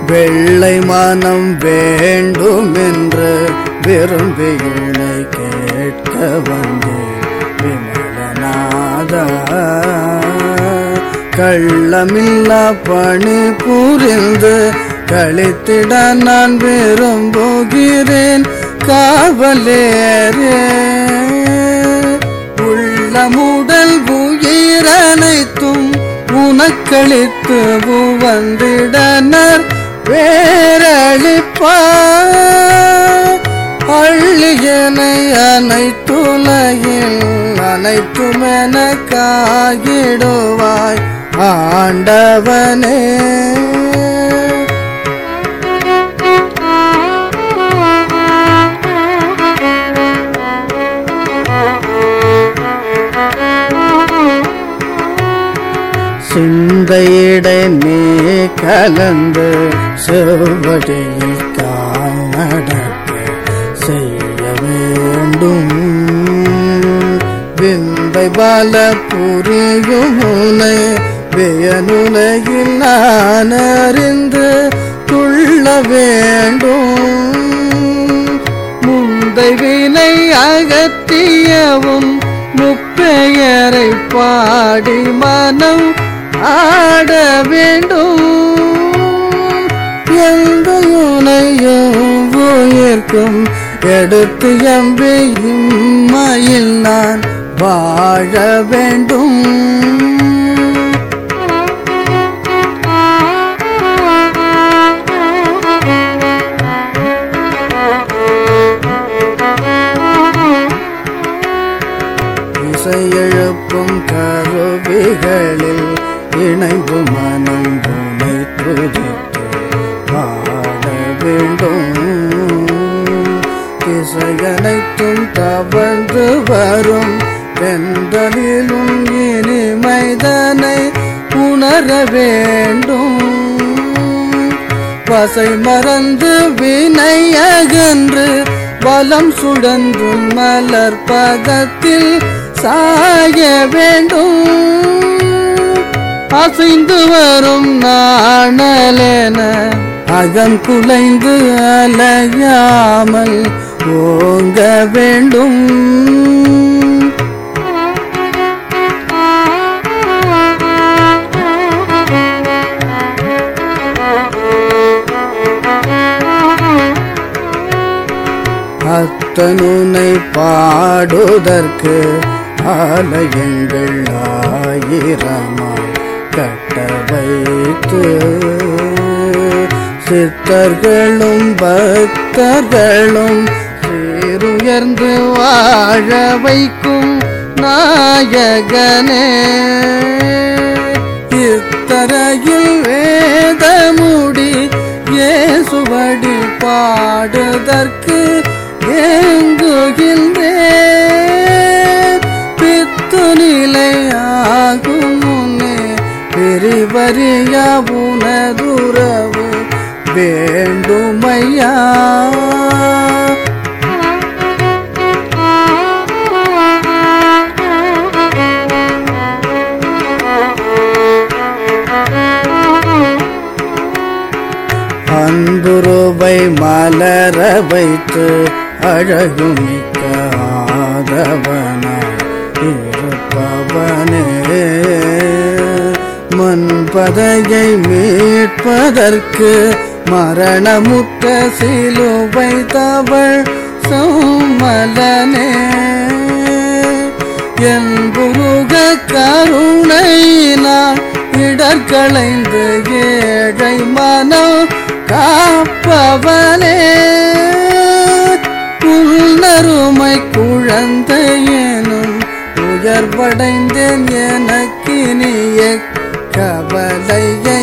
வெள்ளை மனம் வேண்டும் என்று விரும்பியுனை கேட்க வந்தேன் விமலநாதா கள்ளமில்லா பணி புரிந்து கழித்திட நான் விரும்புகிறேன் காவலேரே உள்ளமுடல் உயிரனைத்தும் உனக்களித்து வந்திடனர் வேரளிப்பார் அள்ளியனை அனைத்துலகில் அனைத்துமென காகிடுவாய் ஆண்டவனே சிந்தையிடை நீ கலந்து செவ்வடியில் காணடக்க செய்ய வேண்டும் விந்தை பல புரியும் உனை வியனுலகில் நான் அறிந்து துள்ள வேண்டும் முந்தை வினை அகற்றியவும் முப்பெயரை பாடி மனம் ஆட வேண்டும் எந்த உனையும் உயிர்க்கும் எடுத்து எம்பி இம்மையில் நான் வாழ வேண்டும் இசையெழுப்பும் கருவிகளில் இணைந்து மனம் உனை துதித்து பாட வேண்டும் திசையனைத்தும் தவழ்ந்து வரும் வெந்தலிலும் இனிமைதனை உணர வேண்டும் பசை மறந்து வினை அகன்று வலம் சுழன்று மலர் பதத்தில் சாய வேண்டும் அசைந்து வரும் நாணலென அகம் குலைந்து அலையாமல் ஓங்க வேண்டும் அத்தனுனை பாடுதற்கு ஆலயங்கள் ஆயிரமாய் கட்ட வைத்து சித்தர்களும் பக்தர்களும் சீருயர்ந்து வாழ வைக்கும் நாயகனே இத்தரையில் வேதமுடி இயேசுவடி பாடுதற்கு ஏங்குகின்றேன் பித்து நிலையாகும் முன்னே பிரிவறியா உனதுறவு வேண்டுமையா அன்புருவை மலர வைத்து அழகுமிக்க ஆதவனாய் இருப்பவனே மண்பதையை மீட்பதற்கு மரணமுற்ற சிலுவை தவள் சோமலனே என் குருக கருணையினால் இடர்களைந்து ஏழை மனம் காப்பவனே உன்னருமை குழந்தையேனும் உயர்வடைந்தேன் எனக்கினிய கவலை